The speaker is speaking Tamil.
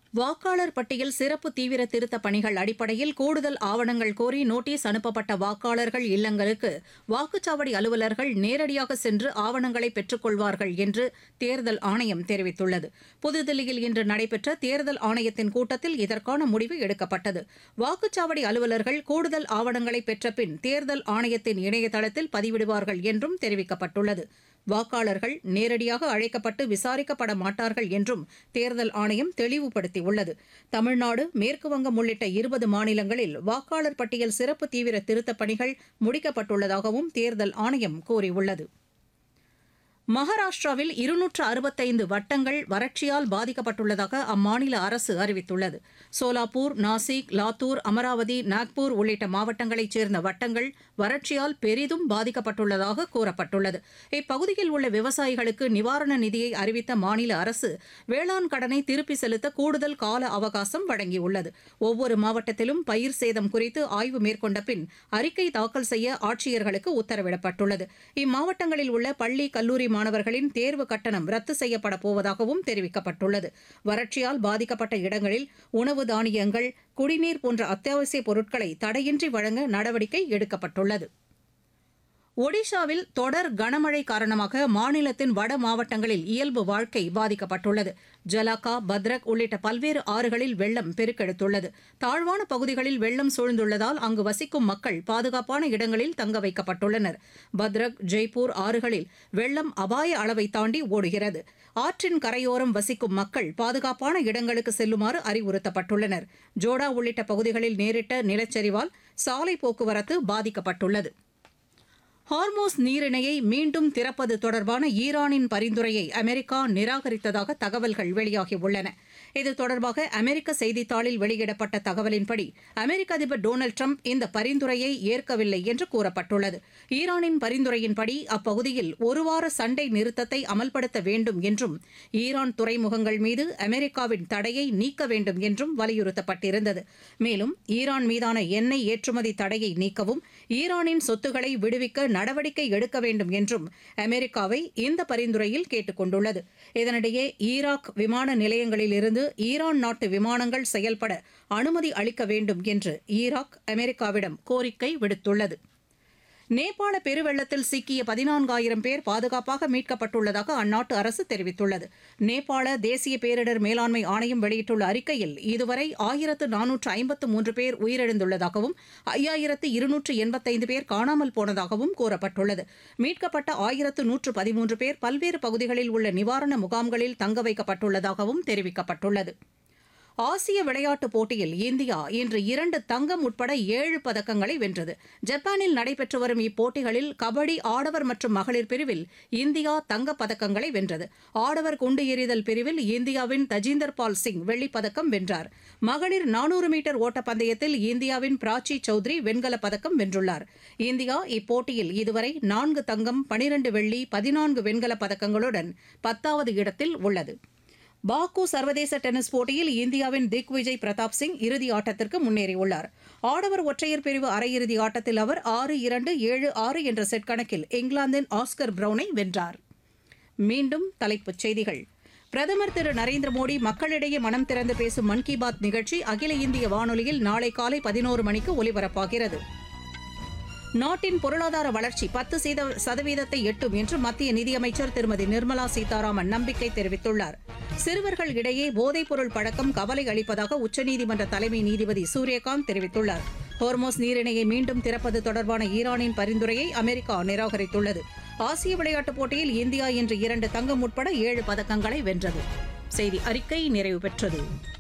வாக்காளர் பட்டியல் சிறப்பு தீவிர திருத்தப் பணிகள் அடிப்படையில் கூடுதல் ஆவணங்கள் கோரி நோட்டீஸ் அனுப்பப்பட்ட வாக்காளர்கள் இல்லங்களுக்கு வாக்குச்சாவடி அலுவலர்கள் நேரடியாக சென்று ஆவணங்களை பெற்றுக் கொள்வார்கள் என்று தேர்தல் ஆணையம் தெரிவித்துள்ளது புதுதில்லியில் இன்று நடைபெற்ற தேர்தல் ஆணையத்தின் கூட்டத்தில் இதற்கான முடிவு எடுக்கப்பட்டது வாக்குச்சாவடி அலுவலர்கள் கூடுதல் ஆவணங்களை பெற்ற பின் தேர்தல் ஆணையத்தின் இணையதளத்தில் பதிவிடுவார்கள் என்றும் தெரிவிக்கப்பட்டுள்ளது வாக்காளர்கள் நேரடியாக அழைக்கப்பட்டு விசாரிக்கப்பட மாட்டார்கள் என்றும் தேர்தல் ஆணையம் தெளிவுபடுத்தியுள்ளது தமிழ்நாடு மேற்குவங்கம் உள்ளிட்ட இருபது மாநிலங்களில் வாக்காளர் பட்டியல் சிறப்பு தீவிர திருத்தப் பணிகள் முடிக்கப்பட்டுள்ளதாகவும் தேர்தல் ஆணையம் கூறியுள்ளது மகாராஷ்டிராவில் இருநூற்று அறுபத்தைந்து வட்டங்கள் வறட்சியால் பாதிக்கப்பட்டுள்ளதாக அம்மாநில அரசு அறிவித்துள்ளது சோலாப்பூர் நாசிக் லாத்தூர் அமராவதி நாக்பூர் உள்ளிட்ட மாவட்டங்களைச் சேர்ந்த வட்டங்கள் வறட்சியால் பெரிதும் பாதிக்கப்பட்டுள்ளதாக கூறப்பட்டுள்ளது இப்பகுதியில் உள்ள விவசாயிகளுக்கு நிவாரண நிதியை அறிவித்த மாநில அரசு வேளாண் கடனை திருப்பி செலுத்த கூடுதல் கால அவகாசம் வழங்கியுள்ளது ஒவ்வொரு மாவட்டத்திலும் பயிர் சேதம் குறித்து ஆய்வு மேற்கொண்ட பின் அறிக்கை தாக்கல் செய்ய ஆட்சியர்களுக்கு உத்தரவிடப்பட்டுள்ளது இம்மாவட்டங்களில் உள்ள பள்ளி கல்லூரி மாணவர்களின் தேர்வு கட்டணம் ரத்து செய்யப்பட போவதாகவும் தெரிவிக்கப்பட்டுள்ளது வறட்சியால் பாதிக்கப்பட்ட இடங்களில் உணவு தானியங்கள் குடிநீர் போன்ற அத்தியாவசிய பொருட்களை தடையின்றி வழங்க நடவடிக்கை எடுக்கப்பட்டுள்ளது ஒடிஷாவில் தொடர் கனமழை காரணமாக மாநிலத்தின் வட மாவட்டங்களில் இயல்பு வாழ்க்கை பாதிக்கப்பட்டுள்ளது ஜலாக்கா பத்ரக் உள்ளிட்ட பல்வேறு ஆறுகளில் வெள்ளம் பெருக்கெடுத்துள்ளது தாழ்வான பகுதிகளில் வெள்ளம் சூழ்ந்துள்ளதால் அங்கு வசிக்கும் மக்கள் பாதுகாப்பான இடங்களில் தங்க வைக்கப்பட்டுள்ளனர் பத்ரக் ஜெய்ப்பூர் ஆறுகளில் வெள்ளம் அபாய அளவை தாண்டி ஓடுகிறது ஆற்றின் கரையோரம் வசிக்கும் மக்கள் பாதுகாப்பான இடங்களுக்கு செல்லுமாறு அறிவுறுத்தப்பட்டுள்ளனர் ஜோடா உள்ளிட்ட பகுதிகளில் நேரிட்ட நிலச்சரிவால் சாலை போக்குவரத்து பாதிக்கப்பட்டுள்ளது ஹார்மோஸ் நீரிணையை மீண்டும் திறப்பது தொடர்பான ஈரானின் பரிந்துரையை அமெரிக்கா நிராகரித்ததாக தகவல்கள் வெளியாகியுள்ளன இது தொடர்பாக அமெரிக்க செய்தித்தாளில் வெளியிடப்பட்ட தகவலின்படி அமெரிக்க அதிபர் டொனால்டு ட்ரம்ப் இந்த பரிந்துரையை ஏற்கவில்லை என்று கூறப்பட்டுள்ளது ஈரானின் பரிந்துரையின்படி அப்பகுதியில் ஒருவார சண்டை நிறுத்தத்தை அமல்படுத்த வேண்டும் என்றும் ஈரான் துறைமுகங்கள் மீது அமெரிக்காவின் தடையை நீக்க வேண்டும் என்றும் வலியுறுத்தப்பட்டிருந்தது மேலும் ஈரான் மீதான எண்ணெய் ஏற்றுமதி தடையை நீக்கவும் ஈரானின் சொத்துக்களை விடுவிக்க நடவடிக்கை எடுக்க வேண்டும் என்றும் அமெரிக்காவை இந்த பரிந்துரையில் கேட்டுக் கொண்டுள்ளது இதனிடையே ஈராக் விமான நிலையங்களிலிருந்து ஈரான் நாட்டு விமானங்கள் செயல்பட அனுமதி அளிக்க வேண்டும் என்று ஈராக் அமெரிக்காவிடம் கோரிக்கை விடுத்துள்ளது நேபாள பெருவெள்ளத்தில் சிக்கிய பதினான்காயிரம் பேர் பாதுகாப்பாக மீட்கப்பட்டுள்ளதாக அந்நாட்டு அரசு தெரிவித்துள்ளது நேபாள தேசிய பேரிடர் மேலாண்மை ஆணையம் வெளியிட்டுள்ள அறிக்கையில் இதுவரை ஆயிரத்து நானூற்று ஐம்பத்து மூன்று பேர் உயிரிழந்துள்ளதாகவும் ஐயாயிரத்து இருநூற்று எண்பத்தைந்து பேர் காணாமல் போனதாகவும் கூறப்பட்டுள்ளது மீட்கப்பட்ட ஆயிரத்து நூற்று பதிமூன்று பேர் பல்வேறு பகுதிகளில் உள்ள நிவாரண முகாம்களில் தங்க வைக்கப்பட்டுள்ளதாகவும் தெரிவிக்கப்பட்டுள்ளது ஆசிய விளையாட்டுப் போட்டியில் இந்தியா இன்று இரண்டு தங்கம் உட்பட ஏழு பதக்கங்களை வென்றது ஜப்பானில் நடைபெற்று வரும் இப்போட்டிகளில் கபடி ஆடவர் மற்றும் மகளிர் பிரிவில் இந்தியா தங்கப் பதக்கங்களை வென்றது ஆடவர் குண்டு எறிதல் பிரிவில் இந்தியாவின் தஜிந்தர் பால் சிங் வெள்ளிப் பதக்கம் வென்றார் மகளிர் நானூறு மீட்டர் ஓட்டப்பந்தயத்தில் இந்தியாவின் பிராச்சி சௌத்ரி வெண்கலப் பதக்கம் வென்றுள்ளார் இந்தியா இப்போட்டியில் இதுவரை நான்கு தங்கம் பனிரண்டு வெள்ளி பதினான்கு வெண்கலப் பதக்கங்களுடன் பத்தாவது இடத்தில் உள்ளது பாக்கு சர்வதேச டென்னிஸ் போட்டியில் இந்தியாவின் திக் விஜய் பிரதாப் சிங் இறுதி ஆட்டத்திற்கு முன்னேறியுள்ளார் ஆடவர் ஒற்றையர் பிரிவு அரையிறுதி ஆட்டத்தில் அவர் ஆறு இரண்டு ஏழு ஆறு என்ற செட் கணக்கில் இங்கிலாந்தின் ஆஸ்கர் பிரவுனை வென்றார் மீண்டும் தலைப்புச் செய்திகள் பிரதமர் திரு நரேந்திர மோடி மக்களிடையே மனம் திறந்து பேசும் மன் கி பாத் நிகழ்ச்சி அகில இந்திய வானொலியில் நாளை காலை பதினோரு மணிக்கு ஒலிபரப்பாகிறது நாட்டின் பொருளாதார வளர்ச்சி பத்து சீத- சதவீதத்தை எட்டும் என்று மத்திய நிதியமைச்சர் திருமதி நிர்மலா சீதாராமன் நம்பிக்கை தெரிவித்துள்ளார் சிறுவர்கள் இடையே போதைப்பொருள் பழக்கம் கவலை அளிப்பதாக உச்சநீதிமன்ற தலைமை நீதிபதி சூரியகாந்த் தெரிவித்துள்ளார் ஹோர்மோஸ் நீரிணையை மீண்டும் திறப்பது தொடர்பான ஈரானின் பரிந்துரையை அமெரிக்கா நிராகரித்துள்ளது ஆசிய விளையாட்டுப் போட்டியில் இந்தியா இன்று இரண்டு தங்கம் உட்பட ஏழு பதக்கங்களை வென்றது செய்தி அறிக்கை நிறைவு பெற்றது